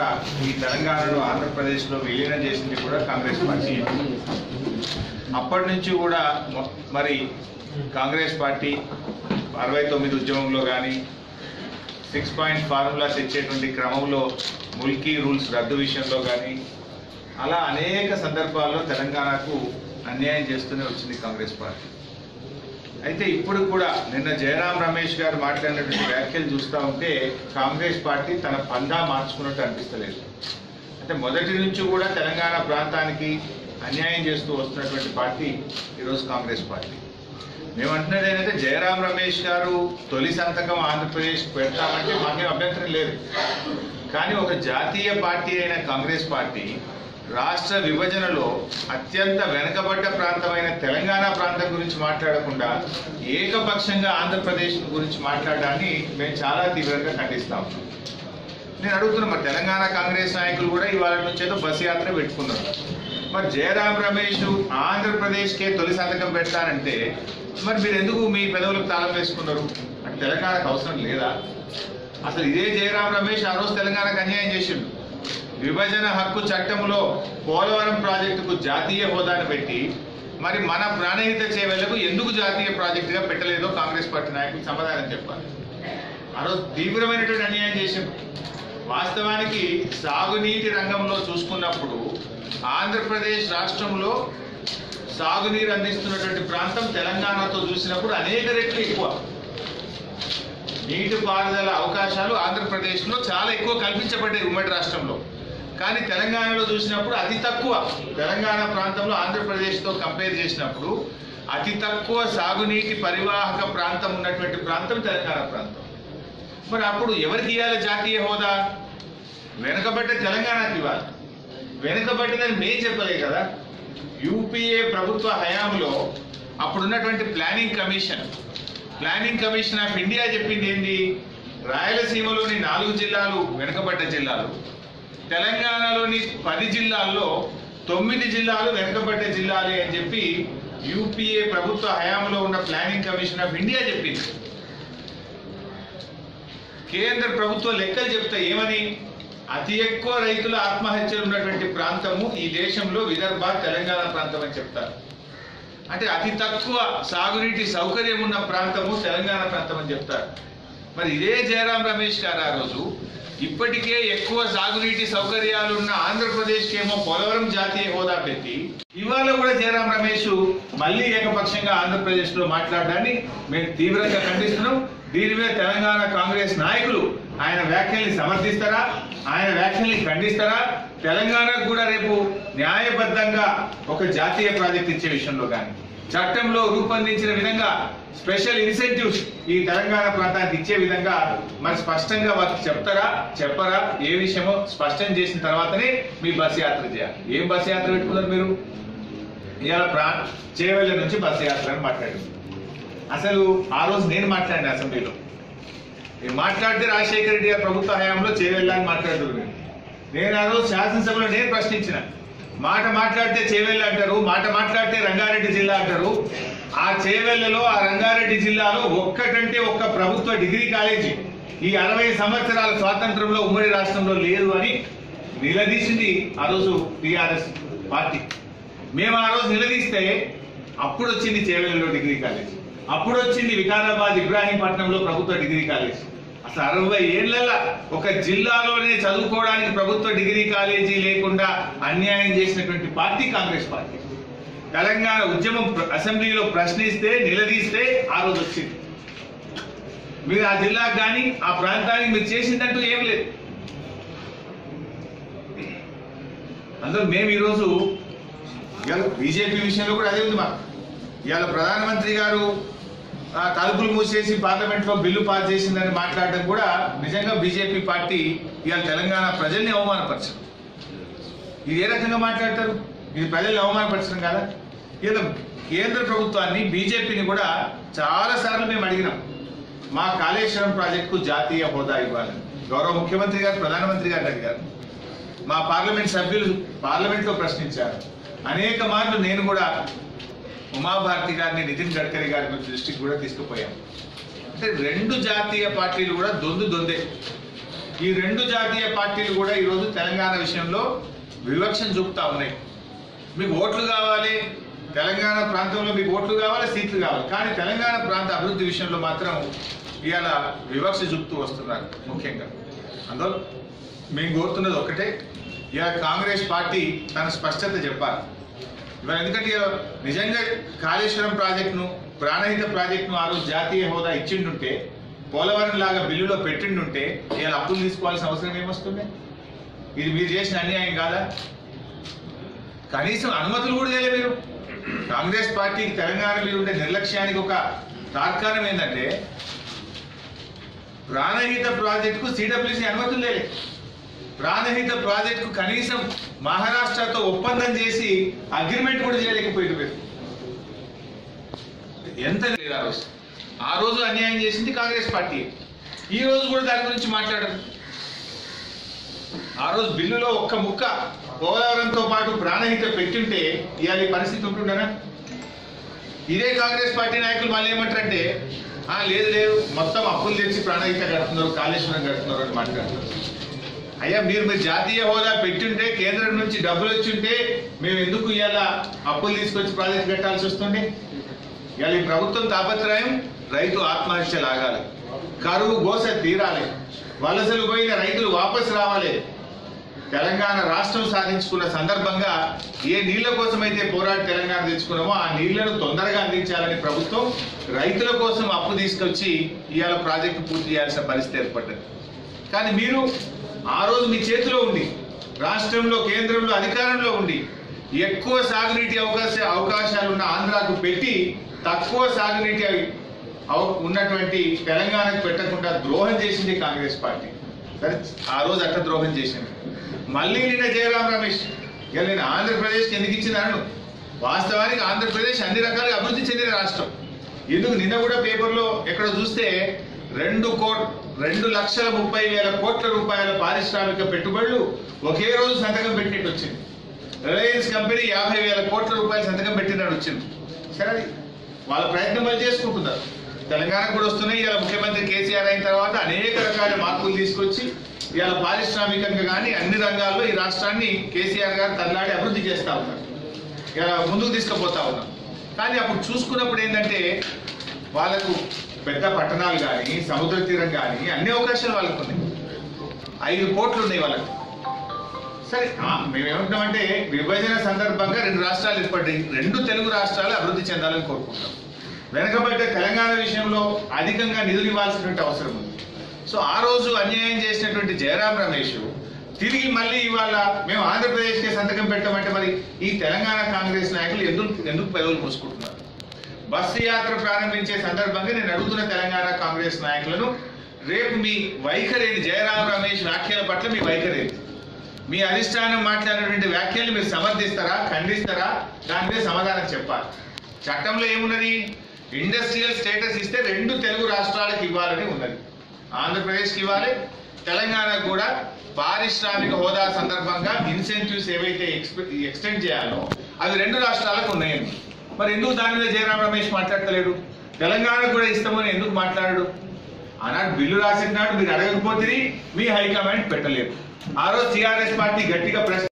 ఈ తెలంగాణలో ఆంధ్రప్రదేశ్లో విలీనం చేసింది కూడా కాంగ్రెస్ పార్టీ అప్పటి నుంచి కూడా మొ- మరి కాంగ్రెస్ పార్టీ అరవై తొమ్మిది ఉద్యమంలో కానీ సిక్స్ పాయింట్ ఫార్ములా తెచ్చేటువంటి క్రమంలో ముల్కీ రూల్స్ రద్దు విషయంలో కానీ అలా అనేక సందర్భాల్లో తెలంగాణకు అన్యాయం చేస్తూనే వచ్చింది కాంగ్రెస్ పార్టీ అయితే ఇప్పుడు కూడా నిన్న జయరాం రమేష్ గారు మాట్లాడినటువంటి వ్యాఖ్యలు చూస్తూ ఉంటే కాంగ్రెస్ పార్టీ తన పందా మార్చుకున్నట్టు అనిపిస్తలేదు అంటే మొదటి నుంచి కూడా తెలంగాణ ప్రాంతానికి అన్యాయం చేస్తూ వస్తున్నటువంటి పార్టీ ఈరోజు కాంగ్రెస్ పార్టీ మేము అంటున్నది ఏంటంటే జయరాం రమేష్ గారు తొలి సంతకం ఆంధ్రప్రదేశ్ పెడతామంటే మాకేం అభ్యంతరం లేదు కానీ ఒక జాతీయ పార్టీ అయిన కాంగ్రెస్ పార్టీ రాష్ట్ర విభజనలో అత్యంత వెనుకబడ్డ ప్రాంతమైన తెలంగాణ ప్రాంతం గురించి మాట్లాడకుండా ఏకపక్షంగా ఆంధ్రప్రదేశ్ గురించి మాట్లాడడాన్ని మేము చాలా తీవ్రంగా ఖండిస్తాం నేను అడుగుతున్నా మరి తెలంగాణ కాంగ్రెస్ నాయకులు కూడా ఇవాళ నుంచి ఏదో బస్ యాత్ర పెట్టుకున్నారు మరి జయరాం రమేష్ ఆంధ్రప్రదేశ్కే తొలి సంతకం పెట్టారంటే మరి మీరు ఎందుకు మీ పెదవులకు తాళం వేసుకున్నారు అంటే తెలంగాణకు అవసరం లేదా అసలు ఇదే జయరాం రమేష్ ఆ రోజు తెలంగాణకు అన్యాయం చేసిండు విభజన హక్కు చట్టంలో పోలవరం ప్రాజెక్టుకు జాతీయ హోదాను పెట్టి మరి మన ప్రాణహిత చేవలకు ఎందుకు జాతీయ ప్రాజెక్టుగా పెట్టలేదో కాంగ్రెస్ పార్టీ నాయకులు సమాధానం చెప్పాలి ఆ రోజు తీవ్రమైనటువంటి అన్యాయం చేసిండు వాస్తవానికి సాగునీటి రంగంలో చూసుకున్నప్పుడు ఆంధ్రప్రదేశ్ రాష్ట్రంలో సాగునీరు అందిస్తున్నటువంటి ప్రాంతం తెలంగాణతో చూసినప్పుడు అనేక రెట్లు ఎక్కువ నీటిపారుదల అవకాశాలు ఆంధ్రప్రదేశ్లో చాలా ఎక్కువ కల్పించబడ్డాయి ఉమ్మడి రాష్ట్రంలో కానీ తెలంగాణలో చూసినప్పుడు అతి తక్కువ తెలంగాణ ప్రాంతంలో ఆంధ్రప్రదేశ్తో కంపేర్ చేసినప్పుడు అతి తక్కువ సాగునీటి పరివాహక ప్రాంతం ఉన్నటువంటి ప్రాంతం తెలంగాణ ప్రాంతం మరి అప్పుడు ఎవరికి ఇవ్వాలి జాతీయ హోదా వెనుకబడ్డ తెలంగాణకి ఇవ్వాలి వెనుకబడ్డదని మేం చెప్పలే కదా యూపీఏ ప్రభుత్వ హయాంలో అప్పుడున్నటువంటి planning commission planning commission of India చెప్పింది ఏంటి రాయలసీమలోని నాలుగు జిల్లాలు వెనుకబడ్డ జిల్లాలు తెలంగాణలోని పది జిల్లాల్లో తొమ్మిది జిల్లాలు వెనుకబడ్డ జిల్లాలే అని చెప్పి యూపీఏ ప్రభుత్వ హయాంలో ఉన్న ప్లానింగ్ కమిషన్ ఆఫ్ ఇండియా చెప్పింది కేంద్ర ప్రభుత్వ లెక్కలు చెప్తాయి ఏమని అతి ఎక్కువ రైతుల ఆత్మహత్యలు ఉన్నటువంటి ప్రాంతము ఈ దేశంలో విదర్భ తెలంగాణ ప్రాంతం అని చెప్తారు అంటే అతి తక్కువ సాగునీటి సౌకర్యం ఉన్న ప్రాంతము తెలంగాణ ప్రాంతం అని చెప్తారు మరి ఇదే జయరాం రమేష్ గారు ఆ రోజు ఇప్పటికే ఎక్కువ సాగునీటి సౌకర్యాలు ఉన్న ఆంధ్రప్రదేశ్కి ఏమో పోలవరం జాతీయ హోదా పెట్టి ఇవాళ కూడా జయరాం రమేష్ మళ్ళీ ఏకపక్షంగా ఆంధ్రప్రదేశ్ లో మాట్లాడడాన్ని మేము తీవ్రంగా ఖండిస్తున్నాం దీని మీద తెలంగాణ కాంగ్రెస్ నాయకులు ఆయన వ్యాఖ్యల్ని సమర్థిస్తారా ఆయన వ్యాఖ్యల్ని ఖండిస్తారా తెలంగాణకు కూడా రేపు న్యాయబద్ధంగా ఒక జాతీయ ప్రాజెక్ట్ ఇచ్చే విషయంలో కానీ చట్టంలో రూపొందించిన విధంగా స్పెషల్ ఇన్సెంటివ్స్ ఈ తెలంగాణ ప్రాంతానికి ఇచ్చే విధంగా మరి స్పష్టంగా వారికి చెప్తారా చెప్పరా ఏ విషయమో స్పష్టం చేసిన తర్వాతనే మీ బస్ యాత్ర చేయాలి ఏం బస్ యాత్ర పెట్టుకున్నారు మీరు ఇవాళ ప్రా చేవెళ్ళ నుంచి బస్ యాత్ర అని మాట్లాడారు అసలు ఆ రోజు నేను మాట్లాడిన అసెంబ్లీలో నేను మాట్లాడితే రాజశేఖర రెడ్డి గారి ప్రభుత్వ హయాంలో చేవెళ్ళ అని మాట్లాడుతున్నారు మీరు. నేను ఆ రోజు శాసనసభలో నేను ప్రశ్నించిన మాట మాట్లాడితే చేవెళ్ళ అంటారు మాట మాట్లాడితే రంగారెడ్డి జిల్లా అంటారు ఆ చేవెళ్లలో ఆ రంగారెడ్డి జిల్లాలో ఒక్కటంటే ఒక్క ప్రభుత్వ డిగ్రీ కాలేజీ ఈ అరవై సంవత్సరాల స్వాతంత్రంలో ఉమ్మడి రాష్ట్రంలో లేదు అని నిలదీసింది ఆ రోజు టిఆర్ఎస్ పార్టీ మేము ఆ రోజు నిలదీస్తే అప్పుడు వచ్చింది చేవెళ్ళలో డిగ్రీ కాలేజ్ అప్పుడు వచ్చింది వికారాబాద్ ఇబ్రాహీంపట్నంలో ప్రభుత్వ డిగ్రీ కాలేజ్ అసలు అరవై ఏళ్ళ ఒక జిల్లాలోనే చదువుకోవడానికి ప్రభుత్వ డిగ్రీ కాలేజీ లేకుండా అన్యాయం చేసినటువంటి పార్టీ కాంగ్రెస్ పార్టీ తెలంగాణ ఉద్యమం ప్ర- అసెంబ్లీలో ప్రశ్నిస్తే నిలదీస్తే ఆ రోజు వచ్చింది మీరు ఆ జిల్లాకు కానీ ఆ ప్రాంతానికి మీరు చేసిందంటూ ఏం లేదు అందులో మేము ఈరోజు ఇవాళ బీజేపీ విషయంలో కూడా అదే ఉంది మాకు ఇవాళ ప్రధానమంత్రి గారు ఆ, తలుపులు మూసేసి పార్లమెంట్ లో బిల్లు పాస్ చేసిందని మాట్లాడడం కూడా నిజంగా బీజేపీ పార్టీ ఇవాళ తెలంగాణ ప్రజల్ని అవమానపరచడం ఇది ఏ రకంగా మాట్లాడతారు ఇది ప్రజల్ని అవమానపరచడం కదా ఇలా కేంద్ర ప్రభుత్వాన్ని బీజేపీని కూడా చాలా సార్లు మేము అడిగినాం మా కాళేశ్వరం ప్రాజెక్టుకు జాతీయ హోదా ఇవ్వాలని గౌరవ ముఖ్యమంత్రి గారు ప్రధానమంత్రి గారిని అడిగారు మా పార్లమెంట్ సభ్యులు పార్లమెంట్ లో ప్రశ్నించారు అనేక మార్లు నేను కూడా ఉమాభారతి గారిని నితిన్ గడ్కరీ గారి దృష్టికి కూడా తీసుకుపోయాం అంటే రెండు జాతీయ పార్టీలు కూడా దొందు దొందే ఈ రెండు జాతీయ పార్టీలు కూడా ఈరోజు తెలంగాణ విషయంలో వివక్షను చూపుతా ఉన్నాయి మీకు ఓట్లు కావాలి తెలంగాణ ప్రాంతంలో మీకు ఓట్లు కావాలి సీట్లు కావాలి కానీ తెలంగాణ ప్రాంత అభివృద్ధి విషయంలో మాత్రం ఇవాళ వివక్ష చూపుతూ వస్తున్నారు ముఖ్యంగా అందువల్ల మేము కోరుతున్నది ఒకటే ఇవాళ కాంగ్రెస్ పార్టీ తన స్పష్టత చెప్పాలి ఇవాళ ఎందుకంటే ఇవాళ నిజంగా కాళేశ్వరం ప్రాజెక్టును ప్రాణహిత ప్రాజెక్టును ఆ రోజు జాతీయ హోదా ఇచ్చిండుంటే పోలవరం లాగా బిల్లులో పెట్టిండుంటే ఇవాళ అప్పులు తీసుకోవాల్సిన అవసరం ఏమొస్తుంది ఇది మీరు చేసిన అన్యాయం కాదా కనీసం అనుమతులు కూడా చేయలే మీరు కాంగ్రెస్ పార్టీకి తెలంగాణ మీద ఉండే నిర్లక్ష్యానికి ఒక తార్కాణం ఏంటంటే ప్రాణహిత ప్రాజెక్టుకు సిడబ్ల్యూసీ అనుమతులు లేలే ప్రాణహిత ప్రాజెక్టుకు కనీసం మహారాష్ట్రతో ఒప్పందం చేసి అగ్రిమెంట్ కూడా చేయలేకపోయింది మీరు ఎంత లేదు ఆ రోజు ఆ రోజు అన్యాయం చేసింది కాంగ్రెస్ పార్టీ ఈ రోజు కూడా దాని గురించి మాట్లాడరు ఆ రోజు బిల్లులో ఒక్క ముక్క పోలవరంతో పాటు ప్రాణహిత పెట్టుంటే ఇవాళ ఈ పరిస్థితి ఉంటుండనా ఇదే కాంగ్రెస్ పార్టీ నాయకులు మళ్ళీ ఏమంటారంటే "ఆ, లేదు లేదు మొత్తం అప్పులు తెచ్చి ప్రాణహిత కడుతున్నారు కాళేశ్వరం కడుతున్నారు అని మాట్లాడుతున్నారు అయ్యా మీరు మీరు జాతీయ హోదా పెట్టుంటే కేంద్రం నుంచి డబ్బులు వచ్చింటే మేము ఎందుకు ఇవాళ అప్పులు తీసుకొచ్చి ప్రాజెక్ట్ కట్టాల్సి వస్తుంది ఇవాళ ఈ ప్రభుత్వం తాపత్రయం రైతు ఆత్మహత్యలు ఆగాలి కరువు గోస తీరాలి వలసలు పోయిన రైతులు వాపసు రావాలి తెలంగాణ రాష్ట్రం సాధించుకున్న సందర్భంగా ఏ నీళ్ల కోసమైతే పోరాడి తెలంగాణ తెచ్చుకున్నామో ఆ నీళ్లను తొందరగా అందించాలని ప్రభుత్వం రైతుల కోసం అప్పు తీసుకొచ్చి ఇవాళ ప్రాజెక్టు పూర్తి చేయాల్సిన పరిస్థితి ఏర్పడ్డది కానీ మీరు ఆ రోజు మీ చేతిలో ఉండి రాష్ట్రంలో కేంద్రంలో అధికారంలో ఉండి ఎక్కువ సాగునీటి అవకాశ అవకాశాలు ఉన్న ఆంధ్రాకు పెట్టి తక్కువ సాగునీటి అవ- ఉన్నటువంటి తెలంగాణకు పెట్టకుండా ద్రోహం చేసింది కాంగ్రెస్ పార్టీ సరే ఆ రోజు అట్ట ద్రోహం చేసింది మళ్ళీ నిన్న జయరాం రమేష్ ఇక నేను ఆంధ్రప్రదేశ్కి ఎందుకు ఇచ్చినాను వాస్తవానికి ఆంధ్రప్రదేశ్ అన్ని రకాలుగా అభివృద్ధి చెందిన రాష్ట్రం ఎందుకు నిన్న కూడా పేపర్లో ఎక్కడ చూస్తే రెండు కోట్ రెండు లక్షల ముప్పై వేల కోట్ల రూపాయల పారిశ్రామిక పెట్టుబడులు ఒకే రోజు సంతకం పెట్టినట్టు వచ్చింది రిలయన్స్ కంపెనీ యాభై వేల కోట్ల రూపాయలు సంతకం పెట్టినట్టు వచ్చింది సరే అది వాళ్ళ ప్రయత్నం వాళ్ళు చేసుకుంటున్నారు తెలంగాణకు కూడా వస్తున్నాయి ఇలా ముఖ్యమంత్రి కేసీఆర్ అయిన తర్వాత అనేక రకాల మార్పులు తీసుకొచ్చి ఇవాళ పారిశ్రామికంగా కానీ అన్ని రంగాల్లో ఈ రాష్ట్రాన్ని కేసీఆర్ గారు తల్లాడి అభివృద్ధి చేస్తా ఉన్నారు ఇలా ముందుకు తీసుకుపోతా ఉన్నాం కానీ అప్పుడు చూసుకున్నప్పుడు ఏంటంటే వాళ్ళకు పెద్ద పట్టణాలు కానీ సముద్ర తీరం కానీ అన్ని అవకాశాలు వాళ్ళకు ఉన్నాయి ఐదు కోట్లు ఉన్నాయి వాళ్ళకి సరే ఆ, మేము ఏమంటున్నామంటే విభజన సందర్భంగా రెండు రాష్ట్రాలు ఏర్పడ్డాయి రెండు తెలుగు రాష్ట్రాలు అభివృద్ధి చెందాలని కోరుకుంటాం వెనకబడ్డ తెలంగాణ విషయంలో అధికంగా నిధులు ఇవ్వాల్సినటువంటి అవసరం ఉంది సో ఆ రోజు అన్యాయం చేసినటువంటి జయరాం రమేష్ తిరిగి మళ్ళీ ఇవాళ మేము ఆంధ్రప్రదేశ్కే సంతకం పెట్టమంటే మరి ఈ తెలంగాణ కాంగ్రెస్ నాయకులు ఎందుకు ఎందుకు పెదవులు మూసుకుంటున్నారు బస్సు యాత్ర ప్రారంభించే సందర్భంగా నేను అడుగుతున్న తెలంగాణ కాంగ్రెస్ నాయకులను రేపు మీ వైఖరి ఏంటి? జయరాం రమేష్ వ్యాఖ్యల పట్ల మీ వైఖరి ఏంటి? మీ అధిష్టానం మాట్లాడినటువంటి వ్యాఖ్యలు మీరు సమర్థిస్తారా ఖండిస్తారా దాని మీద సమాధానం చెప్పాలి చట్టంలో ఏమున్నది ఇండస్ట్రియల్ స్టేటస్ ఇస్తే రెండు తెలుగు రాష్ట్రాలకు ఇవ్వాలని ఉన్నది ఆంధ్రప్రదేశ్కి ఇవ్వాలి తెలంగాణకు కూడా పారిశ్రామిక హోదా సందర్భంగా ఇన్సెంటివ్స్ ఏవైతే ఎక్స్టెండ్ చేయాలో అవి రెండు రాష్ట్రాలకు ఉన్నాయండి మరి ఎందుకు దాని మీద జయరాం రమేష్ మాట్లాడతలేడు తెలంగాణకు కూడా ఇస్తామని ఎందుకు మాట్లాడాడు ఆనాడు బిల్లు రాసిన నాడు మీరు అడగకపోతే మీ హైకమాండ్ పెట్టలేదు ఆ రోజు టీఆర్ఎస్ పార్టీ గట్టిగా ప్రశ్న